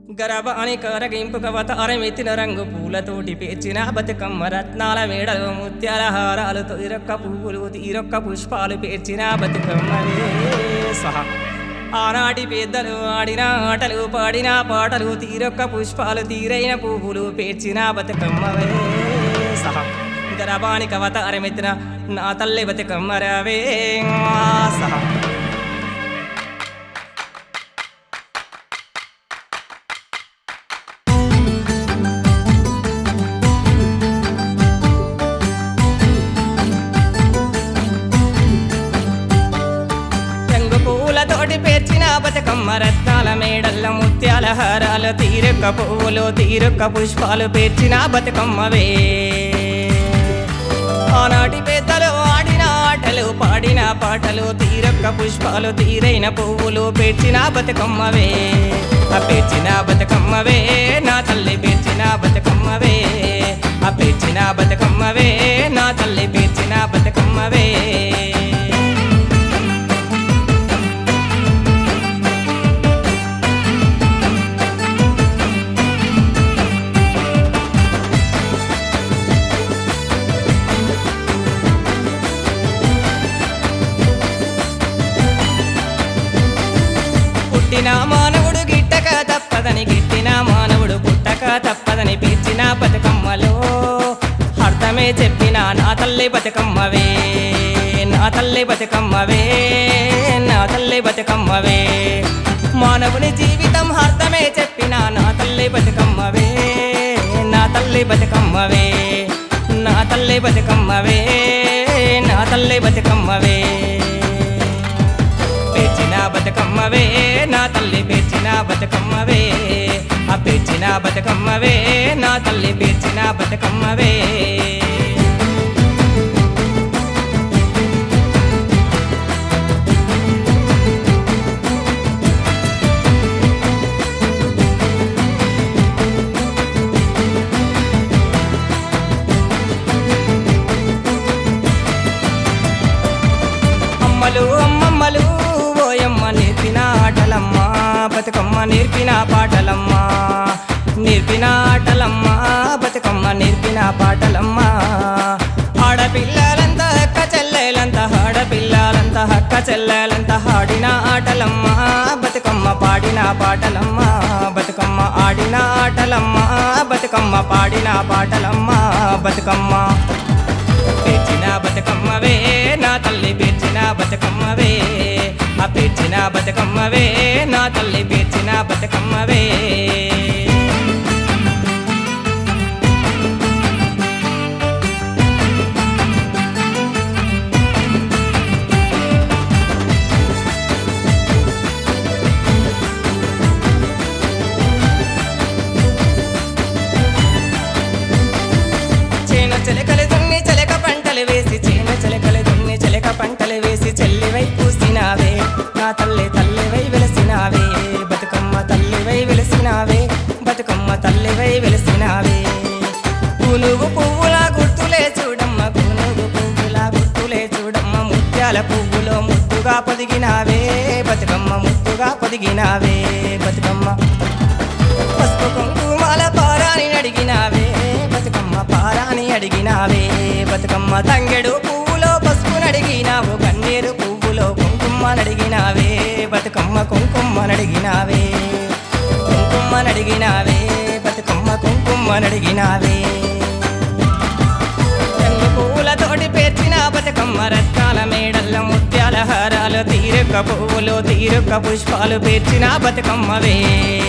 గరబాని కరగింపు కవత అరమెత్తిన రంగు పూలతోటి పేర్చిన బతుకమ్మ రత్నాల మేడలు ముత్యాల హారాలు తీరొక్క పువ్వులు తీరొక్క పుష్పాలు పేర్చిన బతుకమ్మలే సహా ఆనాటి పెద్దలు ఆడిన ఆటలు పాడిన పాటలు తీరొక్క పుష్పాలు తీరైన పువ్వులు పేర్చిన బతుకమ్మవే సహా గరబాని కవత అరమెత్తిన నా తల్లి బతుకమ్మ రవే సహా రంగు పూలతోటి పేర్చిన బతుకమ్మ రత్నాల మేడల్ల ముత్యాల హారాలు తీరొక్క పువ్వులు తీరొక్క పుష్పాలు పేర్చిన బతుకమ్మవే ఆనాటి పెద్దలు ఆడిన ఆటలు పాడిన పాటలు తీరొక్క పుష్పాలు తీరైన పువ్వులు పేర్చిన బతుకమ్మవే ఆ పేర్చిన బతుకమ్మవే నా తల్లి పేర్చిన బతుకమ్మవే ఆ పేర్చిన బతుకమ్మవే నా తల్లి పేర్చిన బతుకమ్మవే పుట్టిన మానవుడు గిట్టక తప్పదని గిట్టిన మానవుడు పుట్టక తప్పదని పీర్చిన బతుకమ్మలో అర్థమే చెప్పిన నా తల్లి బతుకమ్మవే నా తల్లి బతుకమ్మవే నా తల్లి బతుకమ్మవే మానవుని జీవితం అర్థమే చెప్పిన నా తల్లి బతుకమ్మవే నా తల్లి బతుకమ్మవే నా తల్లి బతుకమ్మవే నా తల్లి బతుకమ్మవే పేర్చిన బతుకమ్మవే నా తల్లి పేర్చిన బతుకమ్మవే ఆ పేర్చిన బతుకమ్మవే నా తల్లి పేర్చిన బతుకమ్మవే అమ్మలు అమ్మమ్మలు ఓయమ్మ నేర్పిన ఆటలమ్మ బతుకమ్మ నేర్పిన పాటలమ్మ నేర్పిన ఆటలమ్మ బతుకమ్మ నేర్పిన పాటలమ్మ ఆడపిల్లలంతా హక్క చెల్లెలంతా ఆడపిల్లలంతా హక్క చెల్లెలంతా ఆడిన ఆటలమ్మ బతుకమ్మ పాడిన పాటలమ్మ బతుకమ్మ ఆడిన ఆటలమ్మ బతుకమ్మ పాడిన పాటలమ్మ బతుకమ్మ పేర్చిన బతుకమ్మవే నా తల్లి పేర్చిన బతుకమ్మవే ఆ పేర్చిన బతుకమ్మవే నా తల్లి పేర్చిన బతుకమ్మవే చేను చిలకలు దున్ని చిలక పంటలు వేసి చేను చిలకలు దున్ని చిలక పంటలు వేసి చెల్లివై పూసినావే నా తల్లి తల్లివై వెలసినావే బతుకమ్మ తల్లివై వెలసినావే బతుకమ్మ తల్లివై వెలసినావే పునుగు పువ్వుల గుర్తులే చూడమ్మ పునుగు పువ్వుల గుర్తులే చూడమ్మ ముత్యాల పువ్వులో ముద్దుగా పొదిగినావే బతుకమ్మ ముద్దుగా పొదిగినావే బతుకమ్మ పసుపు కుంకుమాల పారాని అడిగినావే బతుకమ్మ పారాని అడిగినావే బతుకమ్మ తంగెడు పువ్వులో పసుపుని అడిగినావు కన్నీరు పువ్వులో కుంకుమని అడిగినావే బతుకమ్మ కుంకుమని అడిగినావే కుంకుమని అడిగినావే బతుకమ్మ కుంకుమని అడిగినావే రంగు పువ్వులతోటి పేర్చిన బతుకమ్మ రత్నాల మేడల్ల ముత్యాల హారాలు తీరొక్క పువ్వులు తీరొక్క పుష్పాలు పేర్చిన బతుకమ్మవే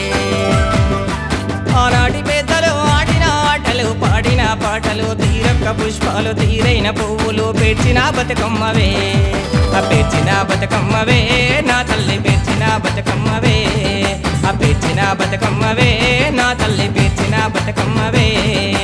ఆనాటి పెద్దలు ఆడిన ఆటలు పాడిన పాటలు తీరొక్క పుష్పాలు తీరైన పువ్వులు పేర్చిన బతుకమ్మవే ఆ పేర్చిన బతుకమ్మవే నా తల్లి పేర్చిన బతుకమ్మవే ఆ పేర్చిన బతుకమ్మవే నా తల్లి పేర్చిన బతుకమ్మవే